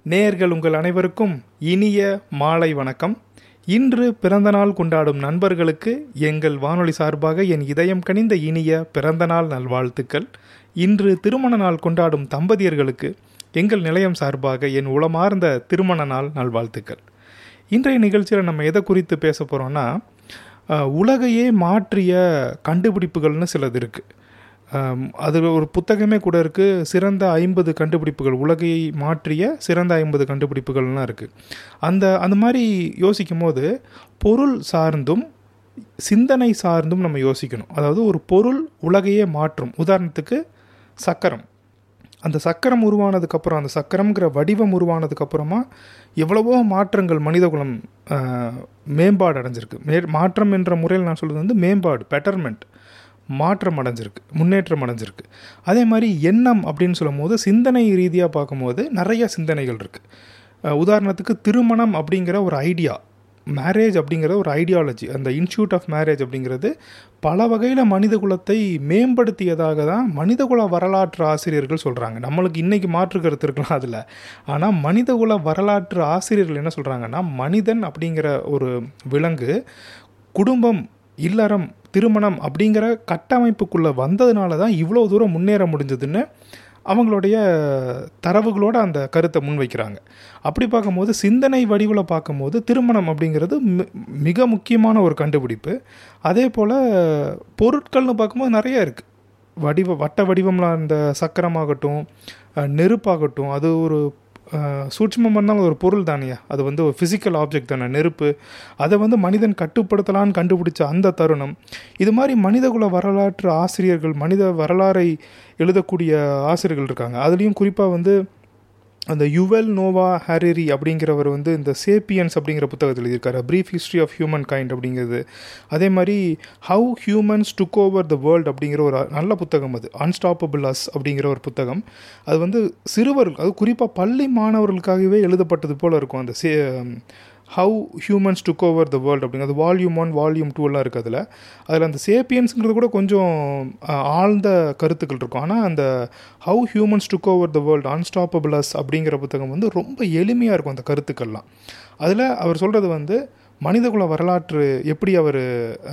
நேயர்கள் உங்கள் அனைவருக்கும் இனிய மாலை வணக்கம் இன்று பிறந்தநாள் கொண்டாடும் நண்பர்களுக்கு எங்கள் வானொலி சார்பாக என் இதயம் கனிந்த இனிய பிறந்தநாள் நல்வாழ்த்துக்கள் இன்று திருமண நாள் கொண்டாடும் தம்பதியர்களுக்கு எங்கள் நிலையம் சார்பாக என் உளமார்ந்த திருமண நாள் நல்வாழ்த்துக்கள் இன்றைய நிகழ்ச்சியில் நம்ம எதை குறித்து பேச போகிறோன்னா அஹ், உலகையே மாற்றிய கண்டுபிடிப்புகள்னு சிலது இருக்குது அதில் ஒரு புத்தகமே கூட இருக்குது சிறந்த ஐம்பது கண்டுபிடிப்புகள் உலகையை மாற்றிய சிறந்த ஐம்பது கண்டுபிடிப்புகள்லாம் இருக்குது அந்த அந்த மாதிரி யோசிக்கும் போது பொருள் சார்ந்தும் சிந்தனை சார்ந்தும் நம்ம யோசிக்கணும் அதாவது ஒரு பொருள் உலகையே மாற்றும் உதாரணத்துக்கு சக்கரம் அந்த சக்கரம் உருவானதுக்கப்புறம் அந்த சக்கரம்ங்கிற வடிவம் உருவானதுக்கப்புறமா எவ்வளவோ மாற்றங்கள் மனிதகுலம் ஆஹ், மேம்பாடு அடைஞ்சிருக்கு மே மாற்றம் என்ற முறையில் நான் சொல்கிறது வந்து மேம்பாடு பெட்டர்மெண்ட் மாற்றம் அடைஞ்சிருக்கு முன்னேற்றம் அடைஞ்சிருக்கு அதே மாதிரி எண்ணம் அப்படின்னு சொல்லும் போது சிந்தனை ரீதியாக பார்க்கும்போது நிறைய சிந்தனைகள் இருக்குது உதாரணத்துக்கு திருமணம் அப்படிங்கிற ஒரு ஐடியா மேரேஜ் அப்படிங்கிற ஒரு ஐடியாலஜி அந்த இன்ஸ்டியூட் ஆஃப் மேரேஜ் அப்படிங்கிறது பல வகையில் மனித குலத்தை மேம்படுத்தியதாக தான் மனிதகுல வரலாற்று ஆசிரியர்கள் சொல்கிறாங்க நம்மளுக்கு இன்றைக்கி மாற்று கருத்து இருக்கலாம் அதில் ஆனால் மனிதகுல வரலாற்று ஆசிரியர்கள் என்ன சொல்கிறாங்கன்னா மனிதன் அப்படிங்கிற ஒரு விலங்கு குடும்பம் இல்லறம் திருமணம் அப்படிங்கிற கட்டமைப்புக்குள்ளே வந்ததுனால தான் இவ்வளோ தூரம் முன்னேற முடிஞ்சதுன்னு அவங்களுடைய தரவுகளோட அந்த கருத்தை முன்வைக்கிறாங்க அப்படி பார்க்கும்போது சிந்தனை வடிவில் பார்க்கும்போது திருமணம் அப்படிங்கிறது மி- மிக முக்கியமான ஒரு கண்டுபிடிப்பு அதே போல் பொருட்கள்னு பார்க்கும்போது நிறைய இருக்குது வடிவ வட்ட வடிவம்லாம் இந்த சக்கரமாகட்டும் அஹ், நெருப்பாகட்டும் அது ஒரு அஹ், சூட்சுமம் பண்ணால் ஒரு பொருள் தானேயா அது வந்து ஒரு ஃபிசிக்கல் ஆப்ஜெக்ட் தானே நெருப்பு அதை வந்து மனிதன் கட்டுப்படுத்தலான்னு கண்டுபிடிச்ச அந்த தருணம் இது மாதிரி மனிதகுல வரலாற்று ஆசிரியர்கள் மனித வரலாறை எழுதக்கூடிய ஆசிரியர்கள் இருக்காங்க அதுலேயும் குறிப்பாக வந்து அந்த யுவல் நோவா ஹாரிரி அப்படிங்கிறவர் வந்து இந்த சேப்பியன்ஸ் அப்படிங்கிற புத்தகத்தில் எழுதியிருக்காரு brief history of humankind அப்படிங்கிறது அதே மாதிரி how humans took over the world அப்படிங்கிற ஒரு நல்ல புத்தகம் அது அன்ஸ்டாப்பபிள் அஸ் அப்படிங்கிற ஒரு புத்தகம் அது வந்து சிறுவர்கள் அது குறிப்பாக பள்ளி மாணவர்களுக்காகவே எழுதப்பட்டது போல் இருக்கும் அந்த say how humans took over the world அப்படிங்கிறது வால்யூம் ஒன் வால்யூம் டூலாம் இருக்குது அதில் அதில் அந்த சேப்பியன்ஸுங்கிறது கூட கொஞ்சம் அஹ், ஆழ்ந்த கருத்துக்கள் இருக்கும் ஆனால் அந்த how humans took over the world unstoppable us அப்படிங்கிற புத்தகம் வந்து ரொம்ப எளிமையாக இருக்கும் அந்த கருத்துக்கள்லாம் அதில் அவர் சொல்கிறது வந்து மனிதகுல வரலாற்று எப்படி அவர்